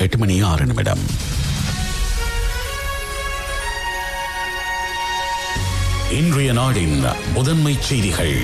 எட்டு மணி ஆறு நிமிடம் இன்றைய நாடின் முதன்மை செய்திகள்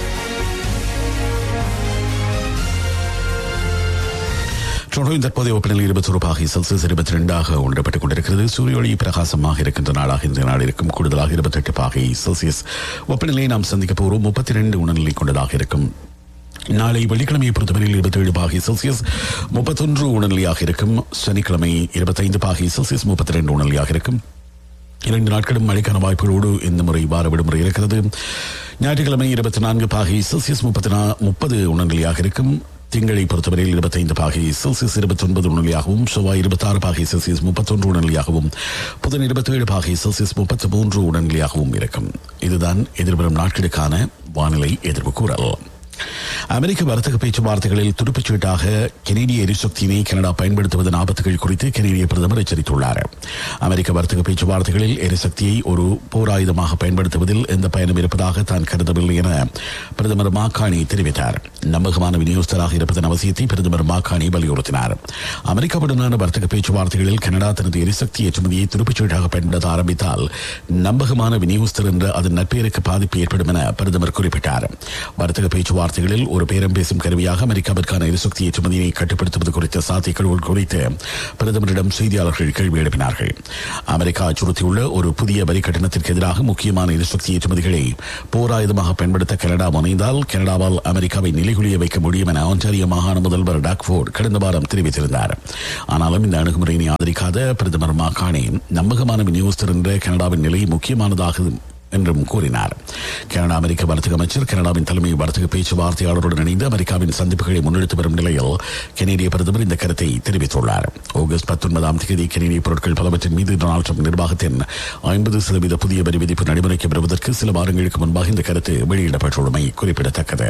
டொரண்டோவின் தற்போதைய வெப்பநிலை இருபத்தி ஒரு பாகை செல்சியஸ் இருபத்தி ரெண்டாக உணரப்பட்டுக் கொண்டிருக்கிறது சூரிய ஒளி பிரகாசமாக இருக்கின்ற நாளாக இந்த நாள் இருக்கும் கூடுதலாக இருபத்தெட்டு பாகை செல்சியஸ் வெப்பநிலையை நாம் சந்திக்க போகிறோம் முப்பத்தி ரெண்டு உணர்நிலை கொண்டதாக இருக்கும் நாளை வெள்ளிக்கிழமையை பொறுத்தவரையில் இருபத்தி ஏழு பாகை செல்சியஸ் முப்பத்தொன்று உணர்நிலையாக இருக்கும் சனிக்கிழமை இருபத்தைந்து பாகை செல்சியஸ் முப்பத்தி ரெண்டு உணர்நிலையாக இருக்கும் இரண்டு நாட்களும் மழைக்கான வாய்ப்புகளோடு இந்த முறை வார விடுமுறை இருக்கிறது ஞாயிற்றுக்கிழமை இருபத்தி நான்கு பாகை செல்சியஸ் முப்பத்தி முப்பது உணர்நிலையாக இருக்கும் திங்களை பொறுத்தவரையில் இருபத்தைந்து பாகை செல்சியஸ் இருபத்தி ஒன்பது உணர்நிலையாகவும் செவ்வாய் இருபத்தி ஆறு பாகை செல்சியஸ் முப்பத்தொன்று உணர்நிலையாகவும் புதன் இருபத்தி ஏழு பாகை செல்சியஸ் முப்பத்தி மூன்று உணர்நிலையாகவும் இருக்கும் இதுதான் எதிர்வரும் நாட்களுக்கான வானிலை எதிர்ப்பு கூறல் அமெரிக்க வர்த்தக பேச்சுவார்த்தைகளில் துருப்புச் சீட்டாக கெனடிய எரிசக்தியினை கனடா பயன்படுத்துவதன் ஆபத்துகள் குறித்து கெனடிய பிரதமர் எச்சரித்துள்ளார் அமெரிக்க வர்த்தக பேச்சுவார்த்தைகளில் எரிசக்தியை ஒரு போராயுதமாக பயன்படுத்துவதில் எந்த பயனும் இருப்பதாக தான் கருதவில்லை என பிரதமர் மாக்காணி தெரிவித்தார் நம்பகமான விநியோகஸ்தராக இருப்பதன் அவசியத்தை பிரதமர் மாக்காணி வலியுறுத்தினார் அமெரிக்காவுடனான வர்த்தக பேச்சுவார்த்தைகளில் கனடா தனது எரிசக்தி ஏற்றுமதியை துருப்புச் சீட்டாக பயன்படுத்த ஆரம்பித்தால் நம்பகமான விநியோகஸ்தர் என்ற அதன் நட்பெயருக்கு பாதிப்பு ஏற்படும் என பிரதமர் குறிப்பிட்டார் வர்த்தக பேச்சுவார்த்தைகளில் ஒரு பேரம் பேசும் கருவியாக அமெரிக்காவிற்கான எரிசக்தி ஏற்றுமதியை கட்டுப்படுத்துவது குறித்த சாத்தியக்கூறுகள் குறித்து பிரதமரிடம் செய்தியாளர்கள் கேள்வி எழுப்பினார்கள் அமெரிக்கா அச்சுறுத்தியுள்ள ஒரு புதிய வரி கட்டணத்திற்கு எதிராக முக்கியமான எரிசக்தி ஏற்றுமதிகளை போராயுதமாக பயன்படுத்த கனடா முனைந்தால் கனடாவால் அமெரிக்காவை நிலைகுலிய வைக்க முடியும் என ஆன்டாரிய மாகாண முதல்வர் டாக்ஃபோர்ட் கடந்த வாரம் தெரிவித்திருந்தார் ஆனாலும் இந்த அணுகுமுறையினை ஆதரிக்காத பிரதமர் மாகாணி நம்பகமான விநியோகஸ்தர் என்ற கனடாவின் நிலை முக்கியமானதாக என்றும் கூறினார் கனடா அமெரிக்க வர்த்தக அமைச்சர் கனடாவின் தலைமை வர்த்தக பேச்சுவார்த்தையாளருடன் இணைந்து அமெரிக்காவின் சந்திப்புகளை முன்னெடுத்து வரும் நிலையில் கெனடிய பிரதமர் இந்த கருத்தை தெரிவித்துள்ளார் ஆகஸ்ட் பத்தொன்பதாம் தேதி கெனடிய பொருட்கள் பலவற்றின் மீது டொனால்ட் ட்ரம்ப் நிர்வாகத்தின் ஐம்பது சதவீத புதிய வரி விதிப்பு நடைமுறைக்கு வருவதற்கு சில வாரங்களுக்கு முன்பாக இந்த கருத்து வெளியிடப்பட்டுள்ளமை குறிப்பிடத்தக்கது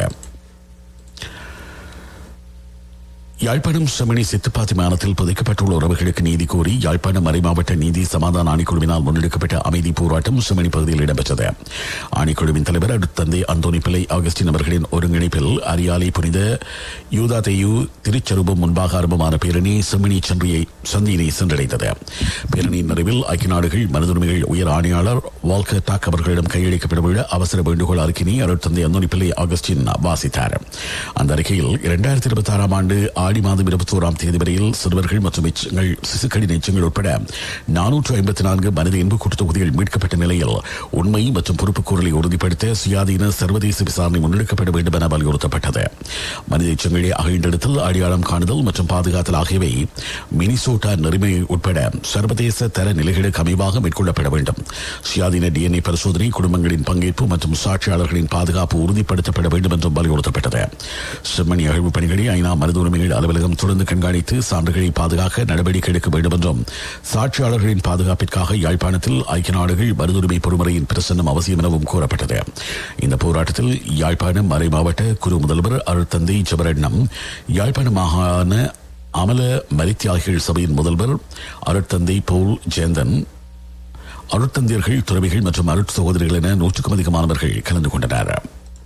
யாழ்ப்பாணம் செமணி சித்துப்பாத்தி மாநிலத்தில் புதைக்கப்பட்டுள்ள உறவுகளுக்கு நீதி கோரி யாழ்ப்பாணம் மறைமாவட்ட நீதி சமாதான ஆணைக்குழுவினால் முன்னெடுக்கப்பட்ட அமைதி போராட்டம் செமணி பகுதியில் இடம்பெற்றது ஆணைக்குழுவின் தலைவர் அடுத்தந்தை அந்தோனி பிள்ளை ஆகஸ்டின் அவர்களின் ஒருங்கிணைப்பில் அரியாலை புனித யூதா தேயு திருச்சரூபம் முன்பாக ஆரம்பமான பேரணி செம்மணி சந்தியை சந்தியினை சென்றடைந்தது பேரணியின் நிறைவில் ஐக்கிய நாடுகள் மனிதுரிமைகள் உயர் ஆணையாளர் வால்கர் டாக் அவர்களிடம் கையளிக்கப்படவுள்ள அவசர வேண்டுகோள் அறிக்கையினை அருட்தந்தை அந்தோனி பிள்ளை ஆகஸ்டின் வாசித்தார் அந்த அறிக்கையில் இரண்டாயிரத்தி இருபத்தி ஆறாம் ஆண்டு ஆடி மாதம் இருபத்தி ஓராம் தேதி வரையில் சிறுவர்கள் மற்றும் எச்சங்கள் சிசுக்களின் எச்சங்கள் உட்பட நானூற்று ஐம்பத்தி நான்கு மனித இன்பு தொகுதிகள் மீட்கப்பட்ட நிலையில் உண்மை மற்றும் பொறுப்புக்கூறலை உறுதிப்படுத்த சுயாதீன சர்வதேச விசாரணை முன்னெடுக்கப்பட வேண்டும் என வலியுறுத்தப்பட்டது மனித எச்சங்களை அகழ்ந்தெடுத்தல் அடையாளம் காணுதல் மற்றும் பாதுகாத்தல் ஆகியவை மினிசோட்டா நெறிமை உட்பட சர்வதேச தர நிலைகளுக்கு அமைவாக மேற்கொள்ளப்பட வேண்டும் சுயாதீன டிஎன்ஏ பரிசோதனை குடும்பங்களின் பங்கேற்பு மற்றும் சாட்சியாளர்களின் பாதுகாப்பு உறுதிப்படுத்தப்பட வேண்டும் என்றும் வலியுறுத்தப்பட்டது செம்மணி அகழ்வு பணிகளை ஐநா மனித உரிமைகள் அலுவலகம் தொடர்ந்து கண்காணித்து சான்றுகளை பாதுகாக்க நடவடிக்கை எடுக்க வேண்டும் என்றும் சாட்சியாளர்களின் பாதுகாப்பிற்காக யாழ்ப்பாணத்தில் ஐக்கிய நாடுகள் மருதுரிமை பொறுமுறையின் பிரசன்னம் அவசியம் எனவும் கூறப்பட்டது இந்த போராட்டத்தில் யாழ்ப்பாணம் மறை மாவட்ட குரு முதல்வர் அருட்தந்தை ஜபரண்ணம் யாழ்ப்பாண மாகாண அமல மரித்தியாகிகள் சபையின் முதல்வர் அருட்தந்தை பவுல் ஜேந்தன் அருட்தந்தியர்கள் துறவிகள் மற்றும் அருட் சகோதரிகள் என நூற்றுக்கும் அதிகமானவர்கள் கலந்து கொண்டனர்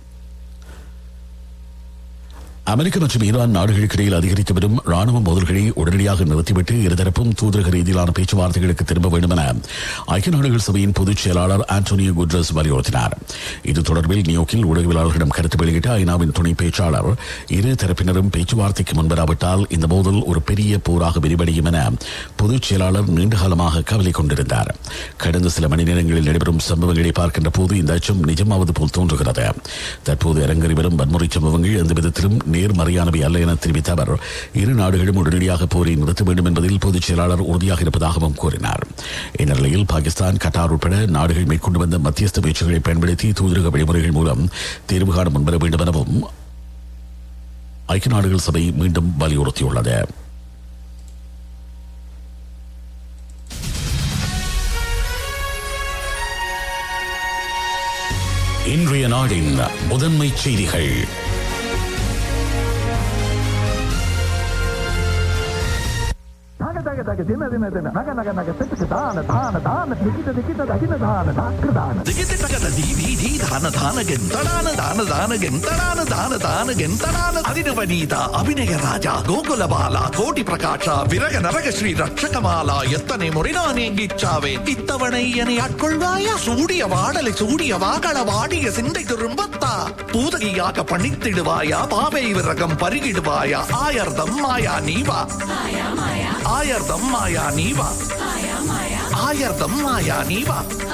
அமெரிக்க மற்றும் ஈரான் நாடுகளுக்கு இடையில் அதிகரித்து வரும் ராணுவ மோதல்களை உடனடியாக நிறுத்திவிட்டு இருதரப்பும் தூதரக ரீதியிலான பேச்சுவார்த்தைகளுக்கு திரும்ப வேண்டும் என ஐக்கிய நாடுகள் சபையின் பொதுச் செயலாளர் ஆண்டோனியோ குட்ரஸ் வலியுறுத்தினார் இது தொடர்பில் நியூயோர்க்கில் ஊடகவியலாளர்களிடம் கருத்து வெளியிட்ட ஐநாவின் துணை பேச்சாளர் இரு தரப்பினரும் பேச்சுவார்த்தைக்கு முன்வராவிட்டால் இந்த மோதல் ஒரு பெரிய போராக விரிவடையும் என பொதுச் செயலாளர் நீண்டகாலமாக கவலை கொண்டிருந்தார் கடந்த சில மணி நேரங்களில் நடைபெறும் சம்பவங்களை பார்க்கின்ற போது இந்த அச்சம் நிஜமாவது போல் தோன்றுகிறது தற்போது அரங்கறி வரும் வன்முறை சம்பவங்கள் எந்த விதத்திலும் நேர்மறையானவை அல்ல என தெரிவித்த அவர் இரு நாடுகளும் உடனடியாக போரை நிறுத்த வேண்டும் என்பதில் பொதுச் செயலாளர் உறுதியாக இருப்பதாகவும் கூறினார் இந்த நிலையில் பாகிஸ்தான் கட்டார் உட்பட நாடுகள் மேற்கொண்டு வந்த மத்தியஸ்த முயற்சிகளை பயன்படுத்தி தூதரக வழிமுறைகள் மூலம் தீர்வு காண முன்வர வேண்டும் எனவும் ஐக்கிய நாடுகள் சபை மீண்டும் வலியுறுத்தியுள்ளது இன்றைய நாடின் முதன்மை செய்திகள் ಭಾಗದ தக தக தின தின தின நக நக நக திட்டுக்கு தான தான தான திக்கிட்ட திக்கிட்ட தகின தான தாக்கு தான ದಿಗಿತಿ ತಗದ ದಿ ದಿ ದಿ ಧಾನ ಧಾನ ಗೆಂತಡಾನ ದಾನ ದಾನ ಗೆಂತಡಾನ ದಾನ ದಾನ ಗೆಂತಡಾನ ಅದಿನವನೀತ ಅಭಿನಯ ರಾಜ ಗೋಕುಲ ಬಾಲ ಕೋಟಿ ಪ್ರಕಾಶ ವಿರಗ ನರಗ ಶ್ರೀ ರಕ್ಷಕಮಾಲ ಎತ್ತನೆ ಮುರಿನಾನೆ ಗಿಚ್ಚಾವೆ ಇತ್ತವಣಯ್ಯನೆ ಆட்கொள்வாய சூடிய வாடலை சூடிய வாகள வாடிய சிந்தை திரும்பத்தா பூதகியாக பணித்திடுவாயா பாவை விரகம் பருகிடுவாயா ஆயர்தம் மாயா நீவா ஆயர்தம் மாயா நீவா ஆயர்தம் மாயா நீவா